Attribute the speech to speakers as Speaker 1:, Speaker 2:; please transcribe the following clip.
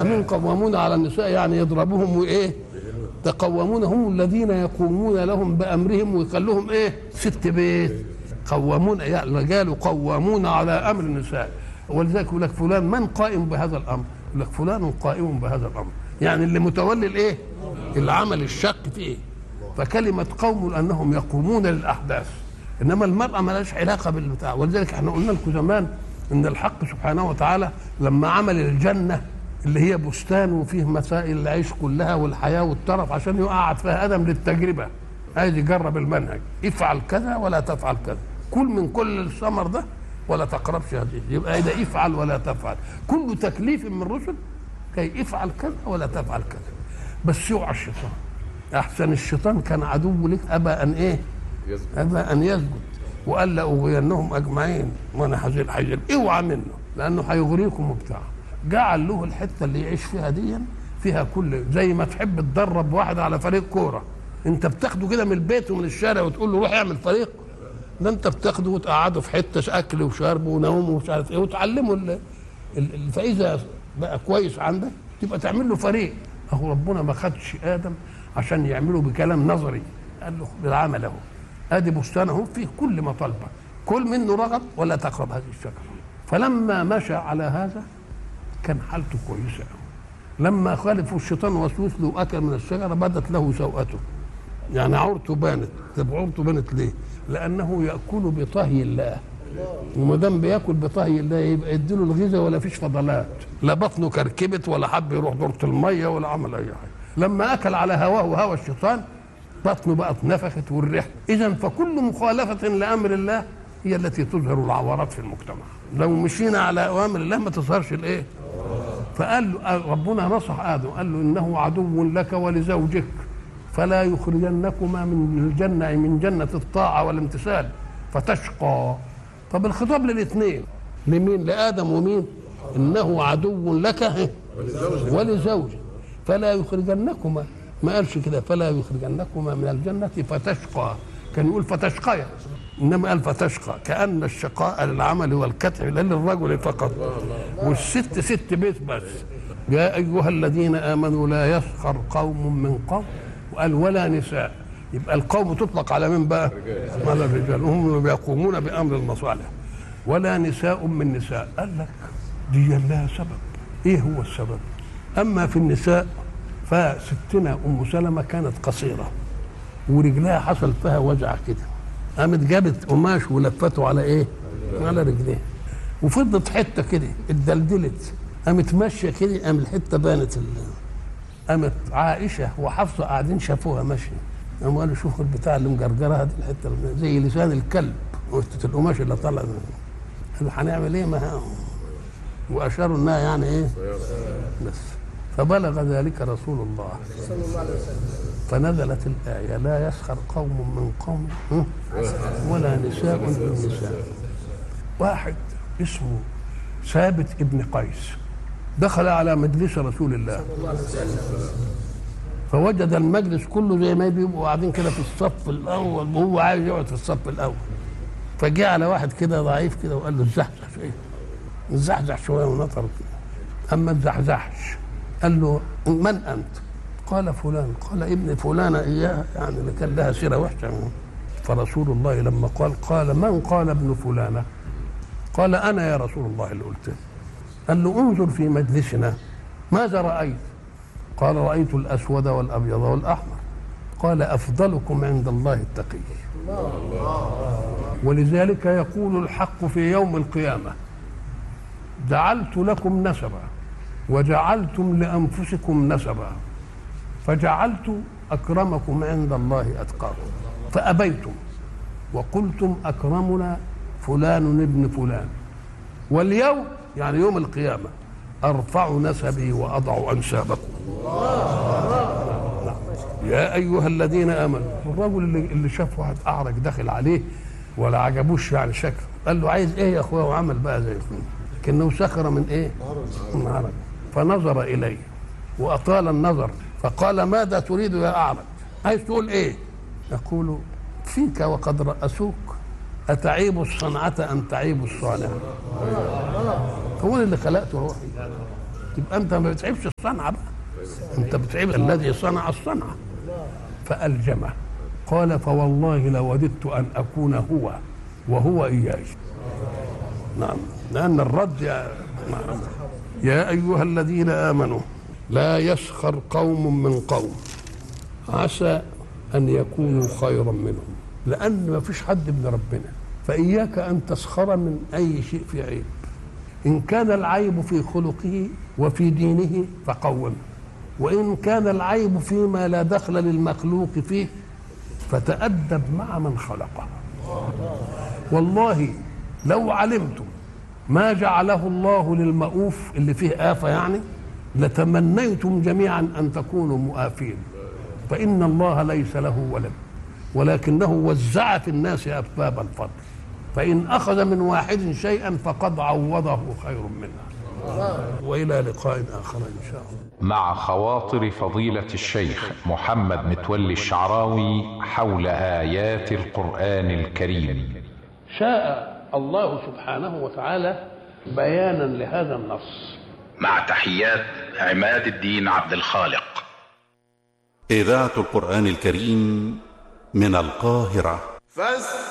Speaker 1: أمين قوامون على النساء يعني يضربوهم وإيه تقومون هم الذين يقومون لهم بأمرهم ويخلوهم إيه ست بيت قوامون يعني الرجال قوامون على أمر النساء ولذلك يقول لك فلان من قائم بهذا الأمر يقول لك فلان قائم بهذا الأمر يعني اللي متولي الإيه العمل الشق فيه فكلمة قوم أنهم يقومون للأحداث إنما المرأة ما لهاش علاقة بالبتاع ولذلك احنا قلنا لكم زمان إن الحق سبحانه وتعالى لما عمل الجنة اللي هي بستان وفيه مسائل العيش كلها والحياة والترف عشان يقعد فيها آدم للتجربة عايز يجرب المنهج افعل كذا ولا تفعل كذا كل من كل الثمر ده ولا تقربش هذه يبقى إذا افعل ولا تفعل كل تكليف من الرسل كي افعل كذا ولا تفعل كذا بس يوعى الشيطان احسن الشيطان كان عدو لك ابى ان ايه ابى ان يسجد وقال لاغوينهم اجمعين وانا حزين حزين اوعى منه لانه هيغريكم وبتاع جعل له الحته اللي يعيش فيها دي فيها كل زي ما تحب تدرب واحد على فريق كوره انت بتاخده كده من البيت ومن الشارع وتقول له روح اعمل فريق ده انت بتاخده وتقعده في حته اكل وشرب ونوم ومش عارف ايه وتعلمه ال... ال... فاذا بقى كويس عندك تبقى تعمل له فريق اهو ربنا ما خدش ادم عشان يعملوا بكلام نظري قال له بالعمل اهو ادي بستان اهو فيه كل مطالبك كل منه رغب ولا تقرب هذه الشجره فلما مشى على هذا كان حالته كويسه قوي لما خالفوا الشيطان وسوس له واكل من الشجره بدت له سوءته يعني عورته بانت طب عورته بانت ليه؟ لانه ياكل بطهي الله وما دام بياكل بطهي الله يبقى يديله الغذاء ولا فيش فضلات لا بطنه كركبت ولا حب يروح دورة الميه ولا عمل اي حاجه لما اكل على هواه وهوى الشيطان بطنه بقت نفخت والريح اذا فكل مخالفه لامر الله هي التي تظهر العورات في المجتمع لو مشينا على اوامر الله ما تظهرش الايه فقال له ربنا نصح ادم قال له انه عدو لك ولزوجك فلا يخرجنكما من الجنه من جنه الطاعه والامتثال فتشقى طب الخطاب للاثنين لمين لادم ومين انه عدو لك ولزوجك فلا يخرجنكما ما قالش كده فلا يخرجنكما من الجنة فتشقى كان يقول فتشقيا انما قال فتشقى كان الشقاء للعمل والكتع لا للرجل فقط والست ست بيت بس يا ايها الذين امنوا لا يسخر قوم من قوم وقال ولا نساء يبقى القوم تطلق على من بقى؟ على الرجال هم يقومون بامر المصالح ولا نساء من نساء قال لك دي لها سبب ايه هو السبب؟ اما في النساء فستنا ام سلمه كانت قصيره ورجلها حصل فيها وجع كده قامت جابت قماش ولفته على ايه؟ على رجليها وفضلت حته كده اتدلدلت قامت ماشيه كده قام الحته بانت ال... قامت عائشه وحفصه قاعدين شافوها ماشيه قاموا قالوا شوفوا البتاع اللي مجرجره هذه الحته اللي زي لسان الكلب حته القماش اللي طلع قالوا هنعمل ايه ما واشاروا انها يعني ايه بس فبلغ ذلك رسول الله
Speaker 2: صلى الله عليه وسلم
Speaker 1: فنزلت الآية لا يسخر قوم من قوم ولا نساء من نساء واحد اسمه ثابت ابن قيس دخل على مجلس رسول الله فوجد المجلس كله زي ما بيبقوا قاعدين كده في الصف الاول وهو عايز يقعد في الصف الاول فجاء على واحد كده ضعيف كده وقال له اتزحزح شويه اتزحزح شويه ونطر كده اما اتزحزحش قال له من انت؟ قال فلان قال ابن فلانة إياها يعني اللي كان لها سيرة وحشة فرسول الله لما قال قال من قال ابن فلانة قال أنا يا رسول الله اللي قلت قال له انظر في مجلسنا ماذا رأيت قال رأيت الأسود والأبيض والأحمر قال أفضلكم عند الله التقي ولذلك يقول الحق في يوم القيامة جعلت لكم نسبا وجعلتم لأنفسكم نسبا فجعلت اكرمكم عند الله اتقاكم فابيتم وقلتم اكرمنا فلان ابن فلان واليوم يعني يوم القيامه ارفع نسبي واضع انسابكم يا ايها الذين امنوا الرجل اللي, اللي شاف واحد اعرج داخل عليه ولا عجبوش يعني شكله قال له عايز ايه يا اخويا وعمل بقى زي اخويا كانه سخر من ايه من عرج فنظر اليه واطال النظر فقال ماذا تريد يا أعرج عايز تقول إيه يقول فيك وقد رأسوك أتعيب الصنعة أم تعيب الصانع هو اللي خلقت روحي تبقى انت ما بتعيبش الصنعه بقى انت بتعيب الذي صنع الصنعه فالجمه قال فوالله لوددت ان اكون هو وهو اياي نعم لان الرد يا نعم يا ايها الذين امنوا لا يسخر قوم من قوم عسى ان يكونوا خيرا منهم لان ما فيش حد من ربنا فاياك ان تسخر من اي شيء في عيب ان كان العيب في خلقه وفي دينه فقومه وان كان العيب فيما لا دخل للمخلوق فيه فتأدب مع من خلقه والله لو علمتم ما جعله الله للمؤوف اللي فيه آفة يعني لتمنيتم جميعا أن تكونوا مؤافين فإن الله ليس له ولد ولكنه وزع في الناس أسباب الفضل فإن أخذ من واحد شيئا فقد عوضه خير منه وإلى لقاء آخر إن شاء الله
Speaker 2: مع خواطر فضيلة الشيخ محمد متولي الشعراوي حول آيات القرآن الكريم
Speaker 1: شاء الله سبحانه وتعالى بيانا لهذا النص
Speaker 3: مع تحيات عماد الدين عبد الخالق
Speaker 4: إذاعة القرآن الكريم من القاهرة
Speaker 5: فاستمعوا